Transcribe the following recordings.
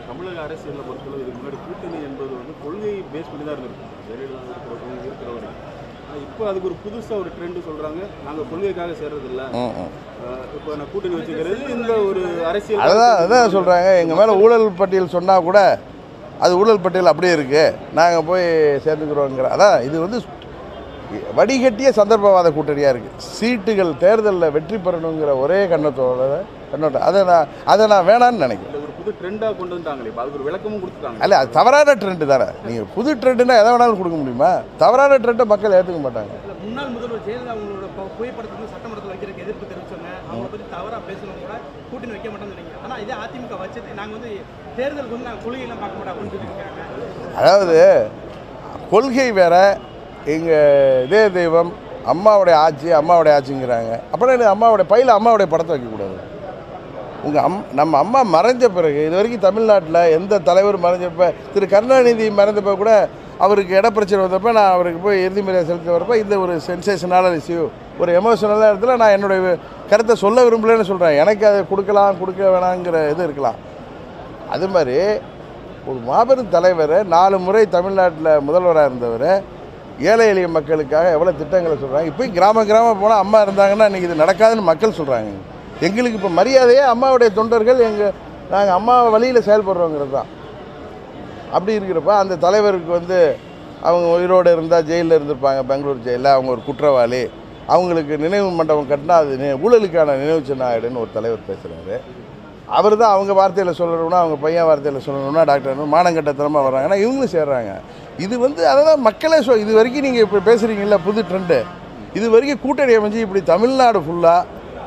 தமிழக அரசியலில் பொறுத்தளவு இதுக்கு முன்னாடி கூட்டணி என்பது வந்து கொள்கை பேஸ் பண்ணி தான் இருந்திருக்கு ஜெயலலிதா இருக்கிறவங்க இருக்கிறவங்க ஆனால் இப்போ அதுக்கு ஒரு புதுசாக ஒரு ட்ரெண்டு சொல்கிறாங்க நாங்கள் கொள்கைக்காக சேர்றதில்ல ம் ம் இப்போ நான் கூட்டணி வச்சுக்கிறது இந்த ஒரு அரசியல் அதுதான் அதான் சொல்கிறாங்க எங்கள் மேலே ஊழல் பட்டியல் சொன்னால் கூட அது ஊழல் பட்டியல் அப்படியே இருக்குது நாங்கள் போய் சேர்ந்துக்கிறோங்கிற அதான் இது வந்து வடிகட்டிய சந்தர்ப்பவாத கூட்டணியாக இருக்குது சீட்டுகள் தேர்தலில் வெற்றி பெறணுங்கிற ஒரே கண்ணத்தோட கண்ணோட்டம் அதை நான் அதை நான் வேணான்னு நினைக்கிறேன் இல்லை ஒரு புது ட்ரெண்டாக கொண்டு வந்துட்டாங்களே இப்போ அதுக்கு ஒரு விளக்கமும் கொடுத்துட்டாங்க அல்ல அது தவறான ட்ரெண்டு தானே நீங்கள் புது ட்ரெண்டுனா எதை வேணாலும் கொடுக்க முடியுமா தவறான ட்ரெண்டை மக்கள் ஏற்றுக்க மாட்டாங்க இல்ல, முன்னாள் முதல்வர் ஜெயலலிதா அவங்களோட பு- புகைப்படத்தை வந்து சட்டமன்றத்தில் வைக்கிறதுக்கு எதிர்ப்பு தெரிவிச்சாங்க அவங்கள பற்றி தவறாக பேசணும் கூட கூட்டணி வைக்க மாட்டோம்னு நினைக்கிறேன் ஆனால் இதே அதிமுக வச்சது நாங்கள் வந்து தேர்தலுக்கு வந்து நாங்கள் கொள்கையெல்லாம் பார்க்க மாட்டோம் அப்படின்னு சொல்லியிருக்காங்க அதாவது கொள்கை வேற எங்கள் இதே தெய்வம் அம்மாவுடைய ஆட்சி அம்மாவுடைய ஆட்சிங்கிறாங்க அப்புறம் என்ன அம்மாவுடைய பையில் அம்மாவுடைய படத்தை வைக்கக்கூடாது உங்கள் அம் நம்ம அம்மா மறைஞ்ச பிறகு இது வரைக்கும் தமிழ்நாட்டில் எந்த தலைவர் மறைஞ்சப்ப திரு கருணாநிதி மறைந்தப்ப கூட அவருக்கு இடப்பிரச்சனை வந்தப்போ நான் அவருக்கு போய் இறுதி மரியாதை செலுத்த வரப்போ இந்த ஒரு சென்சேஷனான இஷ்யூ ஒரு எமோஷனலான இடத்துல நான் என்னுடைய கருத்தை சொல்ல விரும்பலன்னு சொல்கிறேன் எனக்கு அதை கொடுக்கலாம் கொடுக்க வேணாங்கிற இது இருக்கலாம் அது மாதிரி ஒரு மாபெரும் தலைவர் நாலு முறை தமிழ்நாட்டில் முதல்வராக இருந்தவர் ஏழை எளிய மக்களுக்காக எவ்வளோ திட்டங்களை சொல்கிறாங்க இப்போ கிராம கிராமம் போனால் அம்மா இருந்தாங்கன்னா இன்றைக்கி இது நடக்காதுன்னு மக்கள் சொல்கிறாங்க எங்களுக்கு இப்போ மரியாதையே அம்மாவுடைய தொண்டர்கள் எங்கள் நாங்கள் அம்மா வழியில் செயல்படுறோங்கிறது தான் அப்படி இருக்கிறப்ப அந்த தலைவருக்கு வந்து அவங்க உயிரோடு இருந்தால் ஜெயிலில் இருந்திருப்பாங்க பெங்களூர் ஜெயிலில் அவங்க ஒரு குற்றவாளி அவங்களுக்கு நினைவு மண்டபம் கட்டினா அது நி- ஊழலுக்கான நினைவு சின்ன ஆகிடுன்னு ஒரு தலைவர் பேசுகிறாரு அவர் தான் அவங்க வார்த்தையில் சொல்லணும்னா அவங்க பையன் வார்த்தையில் சொல்லணும்னா டாக்டர் மானங்கட்டத்தனமாக வர்றாங்கன்னா இவங்களும் சேர்றாங்க இது வந்து அதெல்லாம் மக்களே சொல் இது வரைக்கும் நீங்கள் இப்போ பேசுகிறீங்கல்ல புது ட்ரெண்டு இது வரைக்கும் கூட்டணி அமைஞ்சு இப்படி தமிழ்நாடு ஃபுல்லாக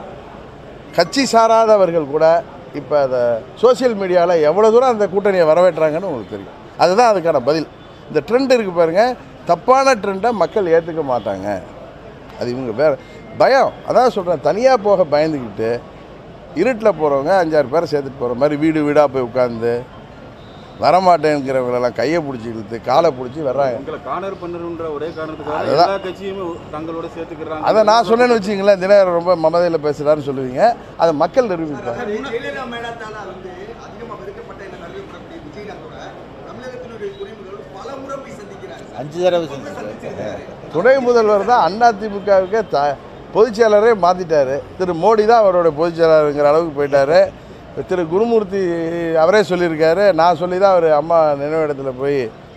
கட்சி சாராதவர்கள் கூட இப்போ அதை சோஷியல் மீடியாவில் எவ்வளோ தூரம் அந்த கூட்டணியை வரவேற்றாங்கன்னு உங்களுக்கு தெரியும் அதுதான் அதுக்கான பதில் இந்த ட்ரெண்ட் இருக்குது பாருங்கள் தப்பான ட்ரெண்டை மக்கள் ஏற்றுக்க மாட்டாங்க அது இவங்க வேறு பயம் அதான் சொல்கிறேன் தனியாக போக பயந்துக்கிட்டு இருட்டில் போகிறவங்க அஞ்சாறு பேரை சேர்த்துட்டு போகிற மாதிரி வீடு வீடாக போய் உட்காந்து வரமாட்டேங்கிறவங்களெல்லாம் கையை பிடிச்சி இழுத்து காலை பிடிச்சி வர்றாங்க உங்களை கார்னர் பண்ணணுன்ற ஒரே காரணத்துக்காக அதுதான். எல்லா கட்சியுமே தங்களோட சேர்த்துக்கிறாங்க அதை நான் சொன்னேன்னு வச்சிங்களேன் தினகரன் ரொம்ப மமதையில் பேசுகிறான்னு சொல்லுவீங்க அதை மக்கள் நிரூபிப்பாங்க ஜெயலலிதா மேடத்தால வந்து அதிகமாக வெறுக்கப்பட்ட இந்த கருதப்படக்கூடிய விஜயகாந்தோட தமிழகத்தினுடைய துணை முதல்வர் பல முறை போய் சந்திக்கிறார் அஞ்சு தடவை செஞ்சிருக்காரு துணை முதல்வர் தான் அதிமுகவுக்கு த பொதுச் செயலரே மாற்றிட்டாரு திரு மோடி தான் அவரோட பொதுச் செயலாளருங்கிற அளவுக்கு போயிட்டாரு திரு குருமூர்த்தி அவரே சொல்லியிருக்காரு நான் சொல்லி தான் அவர் அம்மா நினைவிடத்தில் போய்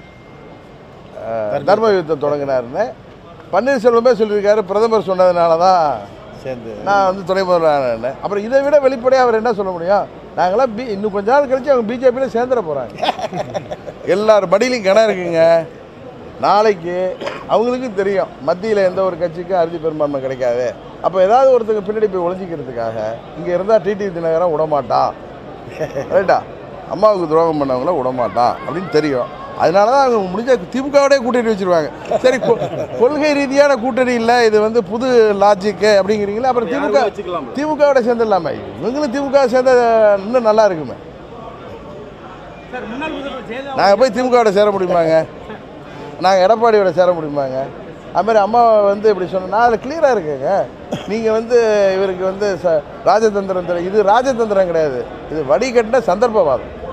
அஹ், தர்ம யுத்தம் தொடங்கினாருன்னு பன்னீர்செல்வமே சொல்லியிருக்காரு பிரதமர் சொன்னதுனால தான் சேர்ந்து நான் வந்து துணை முதல்வர் அப்புறம் இதை விட வெளிப்படையாக அவர் என்ன சொல்ல முடியும் நாங்களாம் பி இன்னும் கொஞ்ச நாள் கழிச்சு அவங்க பிஜேபியில் சேர்ந்துட போகிறாங்க எல்லார் படியிலையும் கிணறு இருக்குங்க நாளைக்கு அவங்களுக்கும் தெரியும் மத்தியில் எந்த ஒரு கட்சிக்கும் அறுதி பெரும்பான்மை கிடைக்காது அப்போ ஏதாவது ஒருத்தங்க பின்னாடி போய் ஒளிஞ்சிக்கிறதுக்காக இங்கே இருந்தால் டிடி தினகரன் விடமாட்டான் ரைட்டா அம்மாவுக்கு துரோகம் பண்ணவங்கள விடமாட்டான் அப்படின்னு தெரியும் அதனால தான் அவங்க முடிஞ்ச திமுகவோடய கூட்டணி வச்சிருவாங்க சரி கொ- கொள்கை ரீதியான கூட்டணி இல்லை இது வந்து புது லாஜிக்கு அப்படிங்கிறீங்களா அப்புறம் திமுக யாரும் வச்சுக்கலாம் திமுகவோட சேர்ந்துடலாமே இவங்களும் திமுக சேர்ந்த இன்னும் நல்லா இருக்குமே சார் முன்னாள் முதல்வர் ஜெயலலிதா நாங்கள் போய் திமுகவோட சேர முடியுமாங்க நாங்கள் எடப்பாடியோட சேர முடியுமாங்க அது மாதிரி அம்மா வந்து இப்படி சொன்ன நான் அதில் கிளியராக இருக்கேங்க நீங்கள் வந்து இவருக்கு வந்து ச ராஜதந்திரம் தெரி- இது ராஜதந்திரம் கிடையாது இது வடிகட்டின சந்தர்ப்பவாதம்